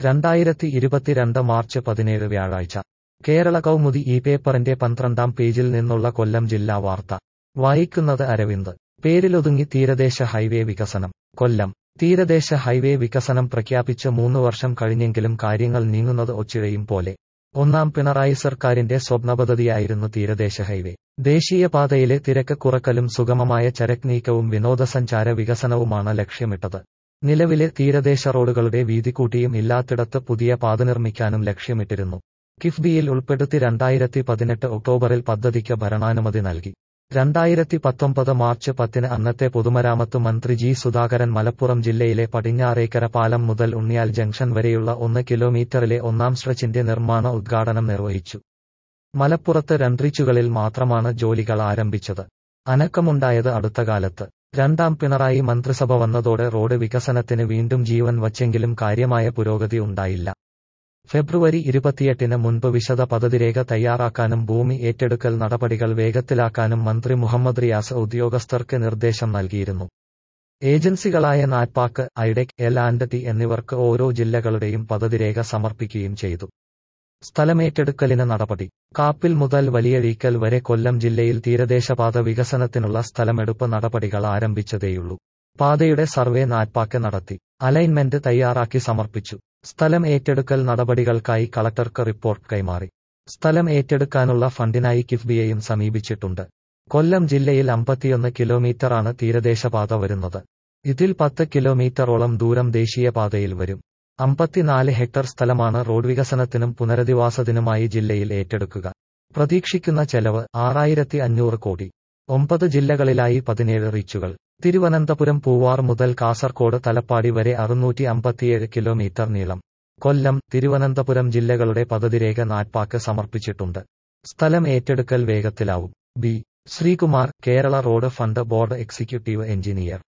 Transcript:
രണ്ടായിരത്തി ഇരുപത്തിരണ്ട് മാർച്ച് പതിനേഴ് വ്യാഴാഴ്ച കേരള കൗമുദി ഈ പേപ്പറിന്റെ പന്ത്രണ്ടാം പേജിൽ നിന്നുള്ള കൊല്ലം ജില്ലാ വാർത്ത വായിക്കുന്നത് അരവിന്ദ് പേരിലൊതുങ്ങി തീരദേശ ഹൈവേ വികസനം കൊല്ലം തീരദേശ ഹൈവേ വികസനം പ്രഖ്യാപിച്ച് മൂന്ന് വർഷം കഴിഞ്ഞെങ്കിലും കാര്യങ്ങൾ നീങ്ങുന്നത് ഒച്ചിഴയും പോലെ ഒന്നാം പിണറായി സർക്കാരിന്റെ സ്വപ്നപദ്ധതിയായിരുന്നു തീരദേശ ഹൈവേ ദേശീയപാതയിലെ തിരക്ക് കുറക്കലും സുഗമമായ ചരക്ക് നീക്കവും വിനോദസഞ്ചാര വികസനവുമാണ് ലക്ഷ്യമിട്ടത് നിലവിലെ തീരദേശ റോഡുകളുടെ വീതി കൂട്ടിയും ഇല്ലാത്തിടത്ത് പുതിയ പാത നിർമ്മിക്കാനും ലക്ഷ്യമിട്ടിരുന്നു കിഫ്ബിയിൽ ഉൾപ്പെടുത്തി രണ്ടായിരത്തി പതിനെട്ട് ഒക്ടോബറിൽ പദ്ധതിക്ക് ഭരണാനുമതി നൽകി രണ്ടായിരത്തി പത്തൊമ്പത് മാർച്ച് പത്തിന് അന്നത്തെ പൊതുമരാമത്ത് മന്ത്രി ജി സുധാകരൻ മലപ്പുറം ജില്ലയിലെ പടിഞ്ഞാറേക്കര പാലം മുതൽ ഉണ്ണിയാൽ ജംഗ്ഷൻ വരെയുള്ള ഒന്ന് കിലോമീറ്ററിലെ ഒന്നാം സ്ട്രെച്ചിന്റെ നിർമ്മാണ ഉദ്ഘാടനം നിർവഹിച്ചു മലപ്പുറത്ത് രൺട്രീച്ചുകളിൽ മാത്രമാണ് ജോലികൾ ആരംഭിച്ചത് അനക്കമുണ്ടായത് അടുത്ത കാലത്ത് രണ്ടാം പിണറായി മന്ത്രിസഭ വന്നതോടെ റോഡ് വികസനത്തിന് വീണ്ടും ജീവൻ വച്ചെങ്കിലും കാര്യമായ പുരോഗതി ഉണ്ടായില്ല ഫെബ്രുവരി ഇരുപത്തിയെട്ടിന് മുൻപ് വിശദ പദ്ധതിരേഖ തയ്യാറാക്കാനും ഭൂമി ഏറ്റെടുക്കൽ നടപടികൾ വേഗത്തിലാക്കാനും മന്ത്രി മുഹമ്മദ് റിയാസ് ഉദ്യോഗസ്ഥർക്ക് നിർദ്ദേശം നൽകിയിരുന്നു ഏജൻസികളായ NATPAC IDECK L and T എന്നിവർക്ക് ഓരോ ജില്ലകളുടെയും പദ്ധതിരേഖ സമർപ്പിക്കുകയും ചെയ്തു സ്ഥലമേറ്റെടുക്കലിന് നടപടി കാപ്പിൽ മുതൽ വലിയഴീക്കൽ വരെ കൊല്ലം ജില്ലയിൽ തീരദേശപാത വികസനത്തിനുള്ള സ്ഥലമെടുപ്പ് നടപടികൾ ആരംഭിച്ചതേയുള്ളൂ പാതയുടെ സർവേ നാറ്റ്പാക്ക് നടത്തി അലൈൻമെന്റ് തയ്യാറാക്കി സമർപ്പിച്ചു സ്ഥലം ഏറ്റെടുക്കൽ നടപടികൾക്കായി കളക്ടർക്ക് റിപ്പോർട്ട് കൈമാറി സ്ഥലം ഏറ്റെടുക്കാനുള്ള ഫണ്ടിനായി കിഫ്ബിയെയും സമീപിച്ചിട്ടുണ്ട് കൊല്ലം ജില്ലയിൽ അമ്പത്തിയൊന്ന് കിലോമീറ്ററാണ് തീരദേശപാത വരുന്നത് ഇതിൽ പത്ത് കിലോമീറ്ററോളം ദൂരം ദേശീയപാതയിൽ വരും അമ്പത്തിനാല് ഹെക്ടർ സ്ഥലമാണ് റോഡ് വികസനത്തിനും പുനരധിവാസത്തിനുമായി ജില്ലയിൽ ഏറ്റെടുക്കുക പ്രതീക്ഷിക്കുന്ന ചെലവ് ആറായിരത്തി അഞ്ഞൂറ് കോടി ഒമ്പത് ജില്ലകളിലായി പതിനേഴ് റീച്ചുകൾ തിരുവനന്തപുരം പൂവാർ മുതൽ കാസർകോട് തലപ്പാടി വരെ അറുന്നൂറ്റി അമ്പത്തിയേഴ് കിലോമീറ്റർ നീളം കൊല്ലം തിരുവനന്തപുരം ജില്ലകളുടെ പദ്ധതിരേഖ നാറ്റ്പാക്ക് സമർപ്പിച്ചിട്ടുണ്ട് സ്ഥലം ഏറ്റെടുക്കൽ വേഗത്തിലാവും B Sreekumar Kerala road fund board executive engineer